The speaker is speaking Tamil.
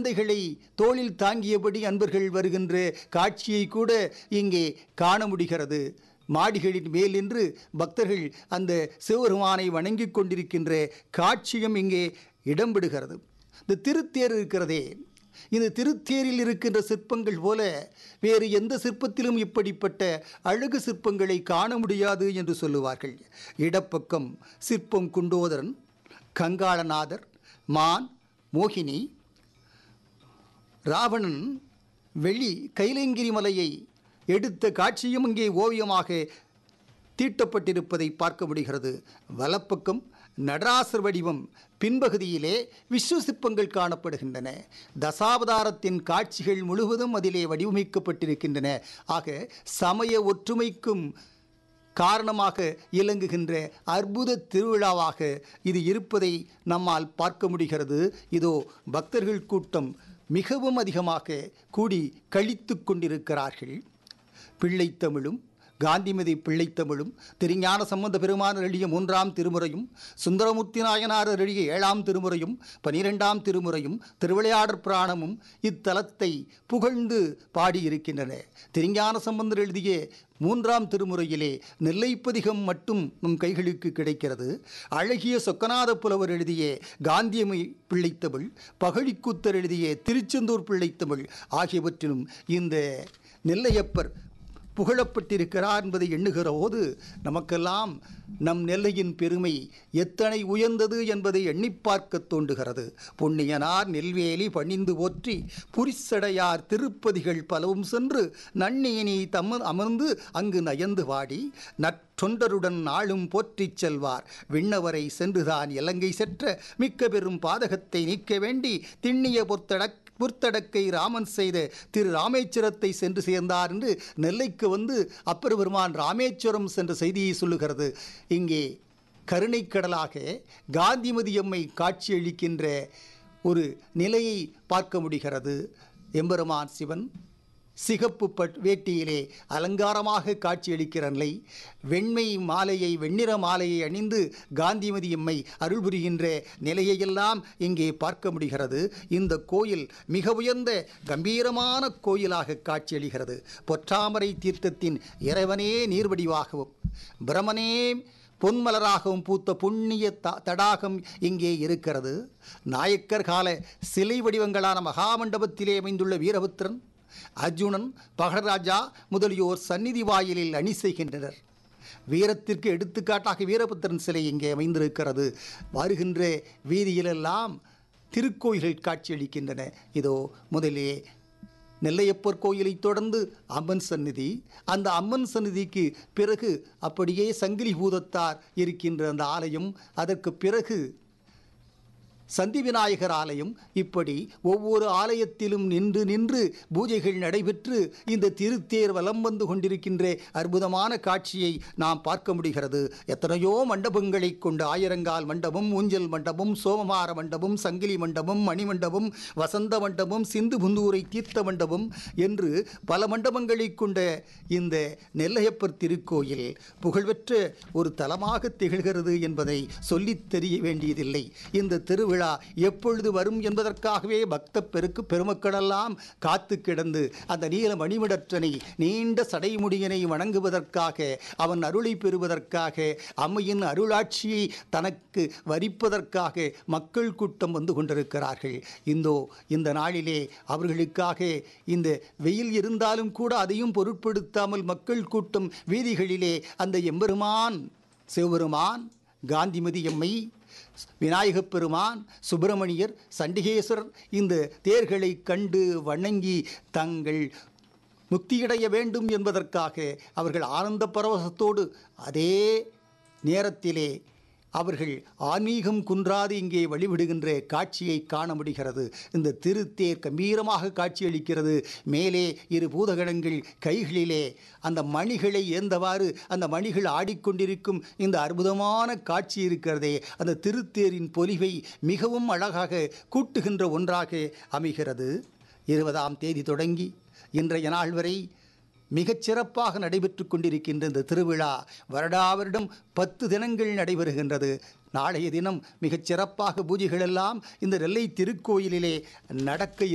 குழந்தைகளை தோளில் தாங்கியபடி அன்பர்கள் வருகின்ற காட்சியை கூட இங்கே காண முடிகிறது மாடிகளின் மேல் நின்று பக்தர்கள் அந்த சிவபெருமானை வணங்கிக் கொண்டிருக்கின்ற காட்சியும் இங்கே இடம்பெறுகிறது இந்த திருத்தேர் இருக்கிறதே இந்த திருத்தேரில் இருக்கின்ற சிற்பங்கள் போல வேறு எந்த சிற்பத்திலும் இப்படிப்பட்ட அழகு சிற்பங்களை காண முடியாது என்று சொல்லுவார்கள் இடப்பக்கம் சிற்பம் குண்டோதரன் கங்காளநாதர் மான் மோகினி ராவணன் வெளி கைலங்கிரி மலையை எடுத்த காட்சியும் இங்கே ஓவியமாக தீட்டப்பட்டிருப்பதை பார்க்க முடிகிறது வலப்பக்கம் நடராசர் வடிவம் பின்பகுதியிலே விஸ்வ சிற்பங்கள் காணப்படுகின்றன தசாவதாரத்தின் காட்சிகள் முழுவதும் அதிலே வடிவமைக்கப்பட்டிருக்கின்றன ஆக சமய ஒற்றுமைக்கும் காரணமாக இலங்குகின்ற அற்புத திருவிழாவாக இது இருப்பதை நம்மால் பார்க்க முடிகிறது இதோ பக்தர்கள் கூட்டம் மிகவும் அதிகமாக கூடி கழித்து கொண்டிருக்கிறார்கள் பிள்ளைத்தமிழும் காந்திமதி பிள்ளைத்தமிழும் திருஞான சம்பந்த பெருமானர் எழுதிய மூன்றாம் திருமுறையும் சுந்தரமூர்த்தி நாயனார் எழுதிய ஏழாம் திருமுறையும் பனிரெண்டாம் திருமுறையும் திருவிளையாடற் புராணமும் இத்தலத்தை புகழ்ந்து பாடியிருக்கின்றன திருஞான சம்பந்தர் எழுதிய மூன்றாம் திருமுறையிலே நெல்லைப்பதிகம் மட்டும் நம் கைகளுக்கு கிடைக்கிறது அழகிய சொக்கநாத புலவர் எழுதிய காந்தியமை பிள்ளைத்தமிழ் பகழிக்கூத்தர் எழுதிய திருச்செந்தூர் பிள்ளைத்தமிழ் ஆகியவற்றிலும் இந்த நெல்லையப்பர் புகழப்பட்டிருக்கிறார் என்பதை எண்ணுகிற போது நமக்கெல்லாம் நம் நெல்லையின் பெருமை எத்தனை உயர்ந்தது என்பதை எண்ணி பார்க்க தோன்றுகிறது பொன்னியனார் நெல்வேலி பணிந்து போற்றி புரிசடையார் திருப்பதிகள் பலவும் சென்று நன்னேனி தம்ம அமர்ந்து அங்கு நயந்து வாடி நற்றொண்டருடன் நாளும் போற்றிச் செல்வார் விண்ணவரை சென்றுதான் இலங்கை செற்ற மிக்க பெரும் பாதகத்தை நீக்க வேண்டி திண்ணிய பொத்தடக் புர்த்தடக்கை ராமன் செய்த திரு ராமேஸ்வரத்தை சென்று சேர்ந்தார் என்று நெல்லைக்கு வந்து அப்பர் பெருமான் ராமேஸ்வரம் சென்ற செய்தியை சொல்லுகிறது இங்கே கருணைக்கடலாக காந்திமதி அம்மை காட்சியளிக்கின்ற ஒரு நிலையை பார்க்க முடிகிறது எம்பெருமான் சிவன் சிகப்பு பட் வேட்டியிலே அலங்காரமாக காட்சியளிக்கிற நிலை வெண்மை மாலையை வெண்ணிற மாலையை அணிந்து காந்திமதி அம்மை அருள் புரிகின்ற நிலையையெல்லாம் இங்கே பார்க்க முடிகிறது இந்த கோயில் மிக உயர்ந்த கம்பீரமான கோயிலாக காட்சியளிக்கிறது பொற்றாமரை தீர்த்தத்தின் இறைவனே நீர்வடிவாகவும் பிரமனே பொன்மலராகவும் பூத்த புண்ணிய த தடாகம் இங்கே இருக்கிறது நாயக்கர் கால சிலை வடிவங்களான மகாமண்டபத்திலே அமைந்துள்ள வீரபுத்திரன் அர்ஜுனன் பகடராஜா முதலியோர் சந்நிதி வாயிலில் அணி செய்கின்றனர் வீரத்திற்கு எடுத்துக்காட்டாக வீரபுத்திரன் சிலை இங்கே அமைந்திருக்கிறது வருகின்ற வீதியிலெல்லாம் திருக்கோயில்கள் காட்சியளிக்கின்றன இதோ முதலே நெல்லையப்பர் கோயிலைத் தொடர்ந்து அம்மன் சந்நிதி அந்த அம்மன் சந்நிதிக்கு பிறகு அப்படியே சங்கிலி பூதத்தார் இருக்கின்ற அந்த ஆலயம் அதற்கு பிறகு சந்தி விநாயகர் ஆலயம் இப்படி ஒவ்வொரு ஆலயத்திலும் நின்று நின்று பூஜைகள் நடைபெற்று இந்த திருத்தேர் வலம் வந்து கொண்டிருக்கின்ற அற்புதமான காட்சியை நாம் பார்க்க முடிகிறது எத்தனையோ மண்டபங்களை கொண்ட ஆயிரங்கால் மண்டபம் ஊஞ்சல் மண்டபம் சோமமார மண்டபம் சங்கிலி மண்டபம் மணிமண்டபம் வசந்த மண்டபம் சிந்து புந்தூரை தீர்த்த மண்டபம் என்று பல மண்டபங்களை கொண்ட இந்த நெல்லையப்பர் திருக்கோயில் புகழ்பெற்ற ஒரு தலமாக திகழ்கிறது என்பதை சொல்லித் தெரிய வேண்டியதில்லை இந்த திருவிழா விழா எப்பொழுது வரும் என்பதற்காகவே பக்த பெருக்கு பெருமக்களெல்லாம் காத்து கிடந்து அந்த நீல மணிமிடற்றனை நீண்ட சடைமுடியனை வணங்குவதற்காக அவன் அருளை பெறுவதற்காக அம்மையின் அருளாட்சியை தனக்கு வரிப்பதற்காக மக்கள் கூட்டம் வந்து கொண்டிருக்கிறார்கள் இந்தோ இந்த நாளிலே அவர்களுக்காக இந்த வெயில் இருந்தாலும் கூட அதையும் பொருட்படுத்தாமல் மக்கள் கூட்டம் வீதிகளிலே அந்த எம்பெருமான் சிவபெருமான் காந்திமதி எம்மை விநாயகப் பெருமான் சுப்பிரமணியர் சண்டிகேஸ்வரர் இந்த தேர்களை கண்டு வணங்கி தங்கள் முக்தியடைய வேண்டும் என்பதற்காக அவர்கள் ஆனந்த பரவசத்தோடு அதே நேரத்திலே அவர்கள் ஆன்மீகம் குன்றாது இங்கே வழிவிடுகின்ற காட்சியை காண முடிகிறது இந்த திருத்தேர் கம்பீரமாக காட்சியளிக்கிறது மேலே இரு பூதகணங்கள் கைகளிலே அந்த மணிகளை ஏந்தவாறு அந்த மணிகள் ஆடிக்கொண்டிருக்கும் இந்த அற்புதமான காட்சி இருக்கிறதே அந்த திருத்தேரின் பொலிவை மிகவும் அழகாக கூட்டுகின்ற ஒன்றாக அமைகிறது இருபதாம் தேதி தொடங்கி இன்றைய நாள் வரை மிகச் சிறப்பாக நடைபெற்று கொண்டிருக்கின்ற இந்த திருவிழா வருடா வருடம் பத்து தினங்கள் நடைபெறுகின்றது நாளைய தினம் மிகச் சிறப்பாக பூஜைகள் எல்லாம் இந்த நெல்லை திருக்கோயிலிலே நடக்க